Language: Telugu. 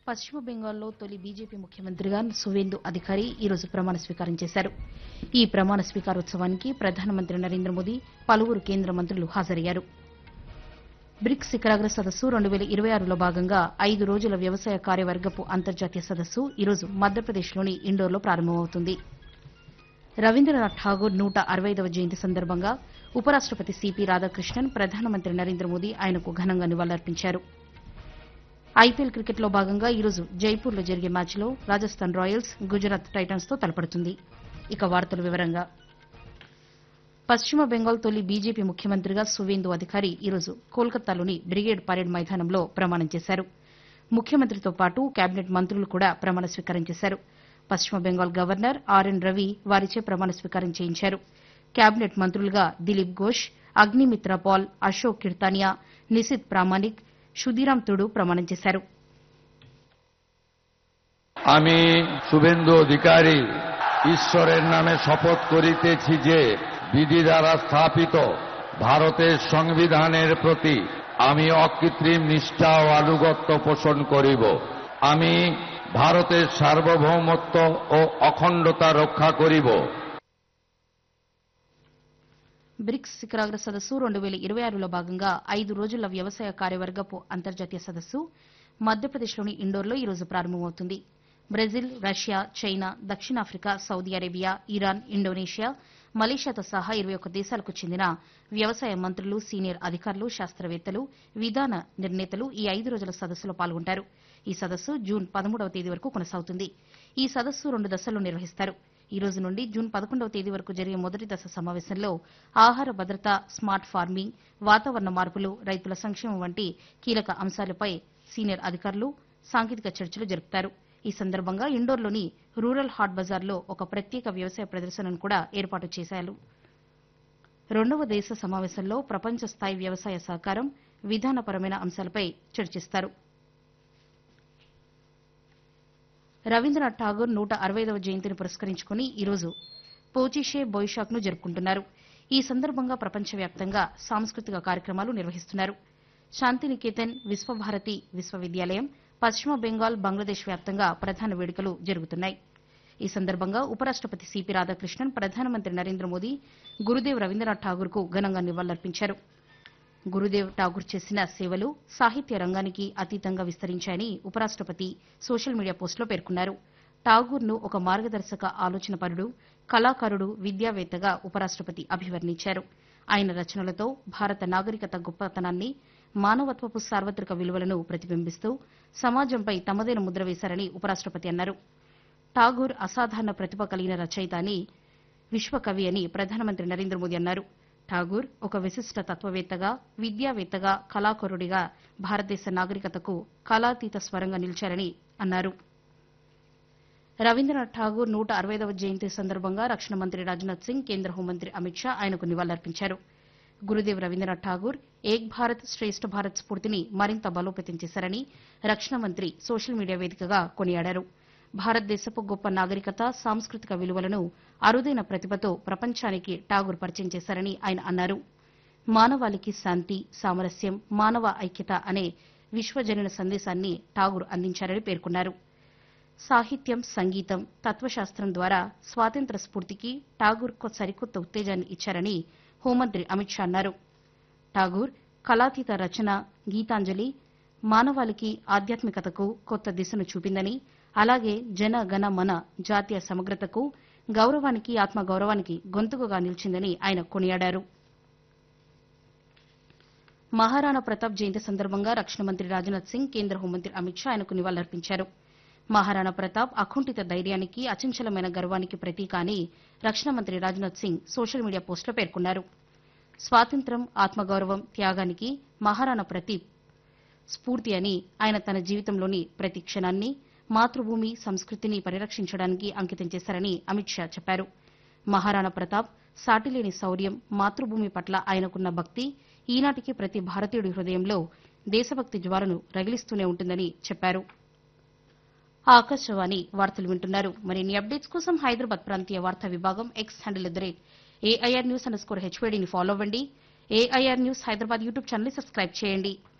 పశ్చిమ బెంగాల్లో తొలి బీజేపీ ముఖ్యమంత్రిగా సువేందు అధికారి ఈరోజు ప్రమాణ స్వీకారం చేశారు ఈ ప్రమాణ స్వీకారోత్సవానికి ప్రధానమంత్రి నరేంద్ర మోదీ పలువురు కేంద్ర మంత్రులు హాజరయ్యారు బ్రిక్స్ శిఖరాగ్ర సదస్సు రెండు వేల ఇరవై ఆరులో భాగంగా ఐదు రోజుల వ్యవసాయ కార్యవర్గపు అంతర్జాతీయ సదస్సు ఈరోజు మధ్యప్రదేశ్లోని ఇండోర్లో ప్రారంభమవుతుంది రవీంద్రనాథ్ ఠాగూర్ నూట అరవైదవ జయంతి సందర్భంగా ఉపరాష్టపతి సిపి రాధాకృష్ణన్ ప్రధానమంత్రి నరేంద్ర మోదీ ఆయనకు ఘనంగా నివాళులర్పించారు ఐపీఎల్ క్రికెట్లో భాగంగా ఈరోజు జైపూర్లో జరిగే మ్యాచ్లో రాజస్థాన్ రాయల్స్ గుజరాత్ టైటన్స్ తో తలపడుతుంది ఇక వార్తల వివరంగా పశ్చిమ బెంగాల్ తొలి బీజేపీ ముఖ్యమంత్రిగా సువేందు అధికారి ఈరోజు కోల్కతాలోని బ్రిగేడ్ పరేడ్ మైదానంలో ప్రమాణం చేశారు ముఖ్యమంత్రితో పాటు కేబినెట్ మంత్రులు కూడా ప్రమాణ స్వీకారం చేశారు పశ్చిమ బెంగాల్ గవర్నర్ ఆర్ఎన్ రవి వారిచే ప్రమాణ స్వీకారం చేయించారు కేబినెట్ మంత్రులుగా దిలీప్ ఘోష్ అగ్నిమిత్ర పాల్ అశోక్ కిర్తానియా నిశిత్ ప్రామాణిక్ সুদিরাম তুড়ু প্রমাণ చేశారు আমি শুভেন্দু অধিকারী ঈশ্বরের নামে শপথ করিতেছি যে বিধি দ্বারা স্থাপিত ভারতের সংবিধানের প্রতি আমি অকৃত্রিম নিষ্ঠা ও আনুগত্য পোষণ করিব আমি ভারতের সার্বভৌমত্ব ও অখণ্ডতা রক্ষা করিব బ్రిక్స్ శిఖరాగ్ర సదస్సు రెండు వేల ఇరవై ఆరులో భాగంగా ఐదు రోజుల వ్యవసాయ కార్యవర్గపు అంతర్జాతీయ సదస్సు మధ్యప్రదేశ్లోని ఇండోర్లో ఈరోజు ప్రారంభమవుతుంది బ్రెజిల్ రష్యా చైనా దక్షిణాఫ్రికా సౌదీ అరేబియా ఇరాన్ ఇండోనేషియా మలేషియాతో సహా ఇరవై ఒక్క దేశాలకు చెందిన వ్యవసాయ మంత్రులు సీనియర్ అధికారులు శాస్త్రవేత్తలు విధాన నిర్ణేతలు ఈ ఐదు రోజుల సదస్సులో పాల్గొంటారు ఈ సదస్సు జూన్ పదమూడవ తేదీ వరకు కొనసాగుతుంది ఈ సదస్సు రెండు దశల్లో నిర్వహిస్తారు ఈ రోజు నుండి జూన్ పదకొండవ తేదీ వరకు జరిగే మొదటి దశ సమావేశంలో ఆహార భద్రత స్మార్ట్ ఫార్మింగ్ వాతావరణ మార్పులు రైతుల సంక్షేమం వంటి కీలక అంశాలపై సీనియర్ అధికారులు సాంకేతిక చర్చలు జరుపుతారు ఈ సందర్భంగా ఇండోర్లోని రూరల్ హాట్ బజార్లో ఒక ప్రత్యేక వ్యవసాయ ప్రదర్శనను కూడా ఏర్పాటు చేశారు రెండవ దేశ సమావేశంలో ప్రపంచ స్థాయి వ్యవసాయ సహకారం విధానపరమైన అంశాలపై చర్చిస్తారు రవీంద్రనాథ్ ఠాగూర్ నూట అరవైదవ జయంతిని పురస్కరించుకుని ఈరోజు పోచిషే బొయిషాక్ ను జరుపుకుంటున్నారు ఈ సందర్భంగా ప్రపంచవ్యాప్తంగా సాంస్కృతిక కార్యక్రమాలు నిర్వహిస్తున్నారు శాంతినికేతన్ విశ్వభారతి విశ్వవిద్యాలయం పశ్చిమ బెంగాల్ బంగ్లాదేశ్ వ్యాప్తంగా ప్రధాన వేడుకలు జరుగుతున్నాయి ఈ సందర్భంగా ఉపరాష్టపతి సిపి రాధాకృష్ణన్ ప్రధానమంత్రి నరేంద్ర మోదీ గురుదేవ్ రవీంద్రనాథ్ ఠాగూర్ కు ఘనంగా నివాళులర్పించారు గురుదేవ్ ఠాగూర్ చేసిన సేవలు సాహిత్య రంగానికి అతీతంగా విస్తరించాయని ఉపరాష్టపతి సోషల్ మీడియా పోస్టులో పేర్కొన్నారు ఠాగూర్ను ఒక మార్గదర్శక ఆలోచనపరుడు కళాకారుడు విద్యావేత్తగా ఉపరాష్టపతి అభివర్ణించారు ఆయన రచనలతో భారత నాగరికత గొప్పతనాన్ని మానవత్వపు సార్వత్రిక విలువలను ప్రతిబింబిస్తూ సమాజంపై తమదైన ముద్ర వేశారని ఉపరాష్టపతి అన్నారు ఠాగూర్ అసాధారణ ప్రతిభ కలిగిన రచయిత అని విశ్వకవి అని ప్రధానమంత్రి నరేంద్ర మోదీ అన్నారు ఠాగూర్ ఒక విశిష్ట తత్వవేత్తగా విద్యావేత్తగా కళాకారుడిగా భారతదేశ నాగరికతకు కళాతీత స్వరంగా నిలిచారని అన్నారు రవీంద్రనాథ్ ఠాగూర్ నూట అరవైదవ జయంతి సందర్భంగా రక్షణ మంత్రి రాజ్నాథ్ సింగ్ కేంద్ర హోంమంత్రి అమిత్ షా ఆయనకు నివాళులర్పించారు గురుదేవ్ రవీంద్రనాథ్ ఠాగూర్ ఏక్ భారత్ శ్రేష్ఠ భారత్ స్ఫూర్తిని మరింత బలోపేతం చేశారని రక్షణ మంత్రి సోషల్ మీడియా వేదికగా కొనియాడారు భారతదేశపు గొప్ప నాగరికత సాంస్కృతిక విలువలను అరుదైన ప్రతిభతో ప్రపంచానికి ఠాగూర్ పరిచయం చేశారని ఆయన అన్నారు మానవాళికి శాంతి సామరస్యం మానవ ఐక్యత అనే విశ్వజనీన సందేశాన్ని ఠాగూర్ అందించారని పేర్కొన్నారు సాహిత్యం సంగీతం తత్వశాస్త్రం ద్వారా స్వాతంత్ర స్ఫూర్తికి ఠాగూర్ సరికొత్త ఉత్తేజాన్ని ఇచ్చారని హోంమంత్రి అమిత్ షా అన్నారు ఠాగూర్ కళాతీత రచన గీతాంజలి మానవాళికి ఆధ్యాత్మికతకు కొత్త దిశను చూపిందని అలాగే జన గణ మన జాతీయ సమగ్రతకు గౌరవానికి ఆత్మగౌరవానికి గొంతుకుగా నిలిచిందని ఆయన కొనియాడారు మహారాణా ప్రతాప్ జయంతి సందర్భంగా రక్షణ మంత్రి రాజ్నాథ్ సింగ్ కేంద్ర హోంమంత్రి అమిత్ షా ఆయనకు నివాళులర్పించారు మహారాణా ప్రతాప్ అకుంఠిత ధైర్యానికి అచంచలమైన గర్వానికి ప్రతీక అని రక్షణ మంత్రి రాజ్నాథ్ సింగ్ సోషల్ మీడియా పోస్టులో పేర్కొన్నారు స్వాతంత్ర్యం ఆత్మగౌరవం త్యాగానికి మహారాణా ప్రతీప్ స్ఫూర్తి అని ఆయన తన జీవితంలోని ప్రతి క్షణాన్ని మాతృభూమి సంస్కృతిని పరిరక్షించడానికి అంకితం చేశారని అమిత్ షా చెప్పారు మహారాణా ప్రతాప్ సాటిలేని శౌర్యం మాతృభూమి పట్ల ఆయనకున్న భక్తి ఈనాటికి ప్రతి భారతీయుడి హృదయంలో దేశభక్తి జ్వాలను రగిలిస్తూనే ఉంటుందని చెప్పారు ఆకాశవాణి వార్తలు వింటున్నారు మరిన్ని అప్డేట్స్ కోసం హైదరాబాద్ ప్రాంతీయ వార్తా విభాగం X handle at the rate AIR news underscore హెచ్వేడీని ఫాలో అవ్వండి AIR news Hyderabad YouTube channel subscribe చేయండి